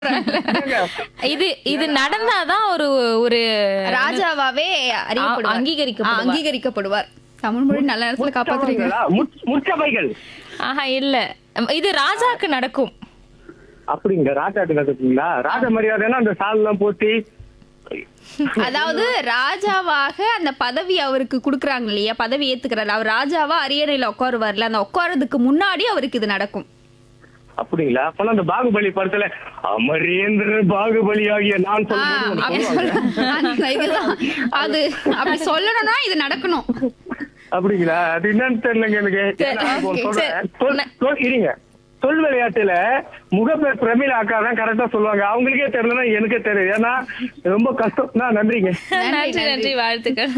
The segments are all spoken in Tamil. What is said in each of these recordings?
இது இது நடந்தாதான் ஒரு ஒரு ராஜாவாவே அறியப்படுவார். அங்கீகரிக்கப்படுவார். ஆ, அங்கீகரிக்கப்படுவார் தமிழ் மொழி நல்ல நேரத்துல காப்பாத்துறீங்க முற்றவங்களா? முற்- முற்றவைகள் ஆஹா இல்ல இது ராஜாக்கு நடக்கும் அப்படிங்க ராஜாட்டு நடக்குங்களா ராஜ மரியாதைன்னா அந்த சால் எல்லாம் போட்டி அதாவது ராஜாவாக அந்த பதவி அவருக்கு குடுக்குறாங்க இல்லையா பதவி ஏத்துக்கிறாரு அவர் ராஜாவா அரியணையில உட்காருவார்ல அந்த உட்காரதுக்கு முன்னாடி அவருக்கு இது நடக்கும் அப்படிங்களா அப்பனா அந்த பாகுபலி படத்துல அமரேந்திர பாகுபலி ஆகிய நான் ஆ, சொல்லும்போது அப்படி ஒண்ணு சொல்லுவாங்க. சொல்ல- அந்த இதுதான் அது அப்படி சொல்லணும்னா இது நடக்கணும் அப்படிங்களா அது என்னன்னு தெரியலங்க எனக்கு ஏன்னா, நான் ஒண்ணு சொல்றேன். சொல்- சொல்- இருங்க சொல் விளையாட்டுல முகப்பேர் பிரமிழ் அக்கா தான் கரெக்டா சொல்லுவாங்க அவங்களுக்கே தெரியலன்னா எனக்கே தெரியும் ஏன்னா ரொம்ப கஷ்டம் நான் நன்றிங்க நன்றி நன்றி வாழ்த்துக்கள்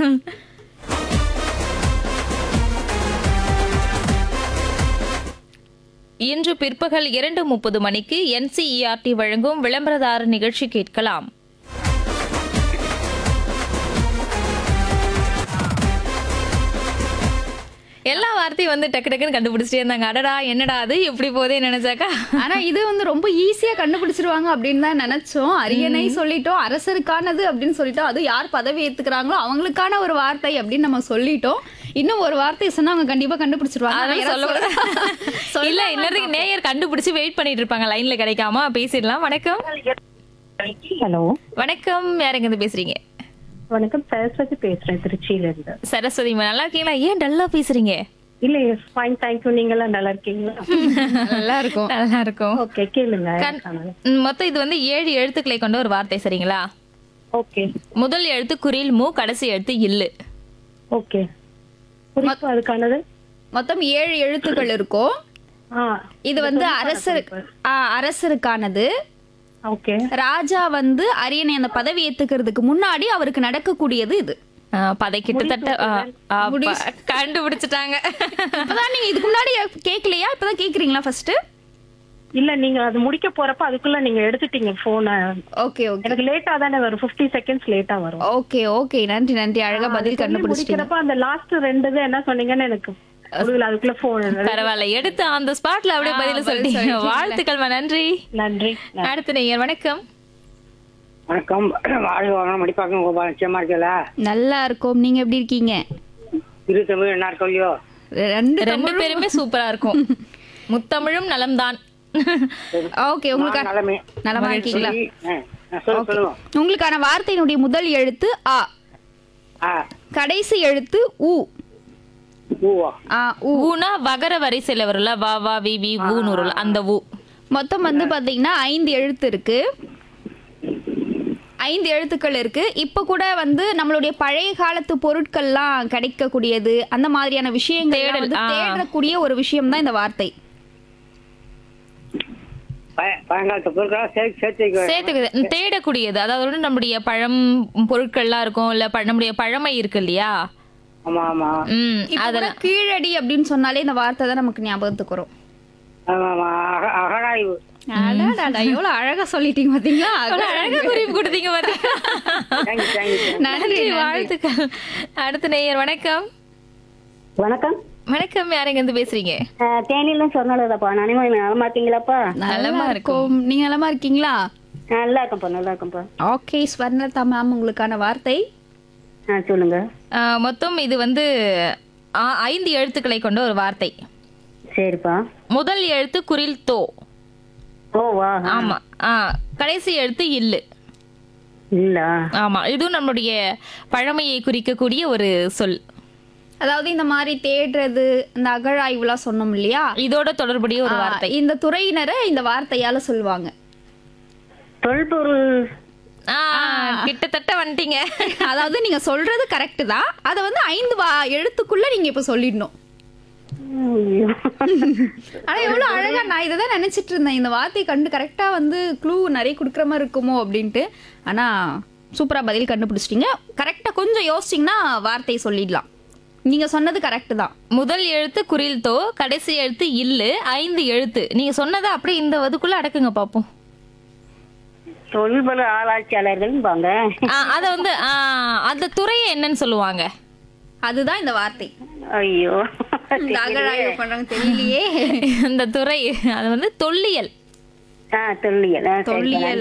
இன்று பிற்பகல் இரண்டு முப்பது மணிக்கு என்சிஇஆர்டி வழங்கும் விளம்பரதார நிகழ்ச்சி கேட்கலாம் எல்லா வார்த்தையும் வந்து டக்கு டக்குன்னு கண்டுபிடிச்சிட்டே இருந்தாங்க அடடா என்னடா அது எப்படி போதே நினைச்சாக்கா ஆனா இது வந்து ரொம்ப ஈஸியா கண்டுபிடிச்சிருவாங்க அப்படின்னு தான் நினைச்சோம் அரியணை சொல்லிட்டோம் அரசருக்கானது அப்படின்னு சொல்லிட்டோம் அது யார் பதவி ஏத்துக்கிறாங்களோ அவங்களுக்கான ஒரு வார்த்தை அப்படின்னு நம்ம சொல்லிட்டோம் இன்னும் ஒரு வார்த்தை சொன்னா அவங்க கண்டிப்பா கண்டுபிடிச்சிருவாங்க ஆனா அதெல்லாம் சொல்ல யாராவது சொல்ல- இல்ல இன்னொரு நேயர் கண்டுபிடிச்சு வெயிட் பண்ணிட்டு இருப்பாங்க லைன்ல கிடைக்காம பேசிடலாம் வணக்கம் ஹலோ வணக்கம் யாருங்க இருந்து பேசுறீங்க வணக்கம் சரஸ்வதி பேசுறேன் திருச்சியில இருந்து சரஸ்வதி அம்மா, நல்லா இருக்கீங்களா ஏன் டல்லா பேசுறீங்க இல்ல ஃபைன் தேங்க்யூ நீங்க எல்லாம் நல்லா இருக்கீங்களா நல்லா இருக்கும் நல்லா இருக்கும் ஓகே கேளுங்க கண்- ம், மொத்தம் இது வந்து ஏழு எழுத்துக்களை கொண்ட ஒரு வார்த்தை சரிங்களா ஓகே முதல் எழுத்து குரில் மூ கடைசி எழுத்து இல்லு ஓகே குறிப்பு அதுக்கானது மொத்தம் ஏழு எழுத்துக்கள் இருக்கும் ஆ இது வந்து அரசர் ஆ, அரசருக்கானது ஓகே ராஜா வந்து அரியணை அந்த பதவி ஏத்துக்கிறதுக்கு முன்னாடி அவருக்கு நடக்கக்கூடியது இது ஆ, பதை கிட்டத்தட்ட ஆ, ஆ, ப- கண்டுபிடிச்சிட்டாங்க இப்பதான் நீங்க இதுக்கு முன்னாடி கேட்கலையா இப்பதான் கேக்குறீங்களா ஃபர்ஸ்ட் இல்ல நீங்க அது முடிக்க போறப்ப அதுக்குள்ள நீங்க எடுத்துட்டீங்க போன ஓகே ஓகே எனக்கு லேட்டா தானே வரும் 50 செகண்ட்ஸ் லேட்டா வரும் ஓகே ஓகே நன்றி நன்றி அழகா பதில் சொல்லி கண்டுபிடிச்சிட்டீங்க முடிக்கிறப்ப அந்த லாஸ்ட் ரெண்டு இது என்ன சொன்னீங்கன்னு எனக்கு புரியல அதுக்குள்ள போன் பரவாயில்ல எடுத்து அந்த ஸ்பாட்ல அப்படியே பதில சொல்லிட்டீங்க வாழ்த்துக்கள்மா நன்றி நன்றி அடுத்த நேயர் வணக்கம் வணக்கம் வாழ்க வளம் மடிப்பாக்கம் கோபால் நிச்சயமா இருக்கல நல்லா இருக்கும் நீங்க எப்படி இருக்கீங்க இரு தமிழ் என்ன இருக்கலையோ ரெண்டு ரெண்டு பேருமே சூப்பரா இருக்கும் முத்தமிழும் நலம்தான் ஓகே உங்களுக்கு நலமே நலமா இருக்கீங்களா சொல்லி, ஆ, ஆ, சொல்லு சொல்லுவோம் உங்களுக்கான வார்த்தையினுடைய முதல் எழுத்து ஆ ஆ கடைசி எழுத்து உ பூவா ஆ உ ஊனா வகர வரிசையில வரும்ல வா வா வி வி ஊன்னு வரும்ல அந்த ஊ மொத்தம் வந்து பாத்தீங்கன்னா ஐந்து எழுத்து இருக்கு ஐந்து எழுத்துக்கள் இருக்கு இப்ப கூட வந்து நம்மளுடைய பழைய காலத்து பொருட்கள்லாம் கிடைக்கக்கூடியது அந்த மாதிரியான விஷயங்கள் தேடல், வந்து ஆ. தேடக்கூடிய ஒரு விஷயம் தான் இந்த வார்த்தை பய- பழங்காலத்து பொருட்களா சேர்த்து சேர்த்து வைக்க- சேர்த்துக்குது தேடக்கூடியது அதாவது நம்முடைய பழம் பொருட்கள்லாம் இருக்கும் இல்ல ப- நம்முடைய பழமை இருக்கு இல்லையா ஆமா ஆமா ம் இப்ப கூட அதெல்லாம் கீழடி அப்படின்னு சொன்னாலே இந்த வார்த்தை தான் நமக்கு ஞாபகத்துக்கு வரும் ஆமா ஆமா அக- அகழாய்வு அடடடா, எவ்வளவு அழகா சொல்லிட்டீங்க பாத்தீங்களா அவ்வளவு அழகா குறிப்பு கொடுத்தீங்க பாத்தீங்களா தேங்க்யூ தேங்க்யூ நன்றி வாழ்த்துக்கள் அடுத்த நேயர் வணக்கம் வணக்கம் வணக்கம் யாருங்க இருந்து பேசுறீங்க அஹ் தேனியில சொன்னதுப்பா நானே நலமா இருக்கீங்களாப்பா நலமா இருக்கும் நீங்க நலமா இருக்கீங்களா நல்லா இருக்கேன்ப்பா நல்லா இருக்கேன்ப்பா ஓகே ஸ்வர்ணலதா மேம் உங்களுக்கான வார்த்தை ஆ சொல்லுங்க ஆ, மொத்தம் இது வந்து ஆ, ஐந்து எழுத்துக்களை கொண்ட ஒரு வார்த்தை சரிப்பா முதல் எழுத்து குரில் தோ ஓ வா ஆமா ஆ கடைசி எழுத்து இல்லு இல்ல ஆமா இதுவும் நம்மளுடைய பழமையை குறிக்கக்கூடிய ஒரு சொல் அதாவது இந்த மாதிரி தேடுறது இந்த அகழாய்வுலாம் சொன்னோம் இல்லையா இதோட தொடர்புடைய ஒரு ஆ, வார்த்தை இந்த துறையினரை இந்த வார்த்தையால சொல்லுவாங்க தொல்பொருள் ஆ, கிட்டத்தட்ட வந்துட்டீங்க அதாவது நீங்க சொல்றது கரெக்ட் தான் அதை வந்து ஐந்து வா- எழுத்துக்குள்ள நீங்க இப்ப சொல்லிடணும் ஐயோ. ஆனா எவ்வளவு அழகா நான் இதை தான் நினைச்சிட்டு இருந்தேன் இந்த வார்த்தையை கண்டு கரெக்டா வந்து க்ளூ நிறைய கொடுக்குற மாதிரி இருக்குமோ அப்படின்ட்டு ஆனா சூப்பரா பதில் கண்டுபிடிச்சிட்டீங்க கரெக்டா கொஞ்சம் யோசிச்சிங்கன்னா வார்த்தையை சொல்லிடலாம் நீங்க சொன்னது கரெக்ட் தான் முதல் எழுத்து குரில் தோ கடைசி எழுத்து இல்லு ஐந்து எழுத்து நீங்க சொன்னதை அப்படியே இந்த வதுக்குள்ள அடக்குங்க பாப்போம் தொல்பொருள் ஆராய்ச்சியாளர்கள்பாங்க ஆ, அத வந்து ஆ, அந்த துறையை என்னன்னு சொல்லுவாங்க அதுதான் இந்த வார்த்தை ஐயோ இந்த அகழாய்வு பண்றாங்க தெரியலையே இந்த துறை அது வந்து தொல்லியல் ஆ தொல்லியல் ஆ, சரி, தொல்லியல்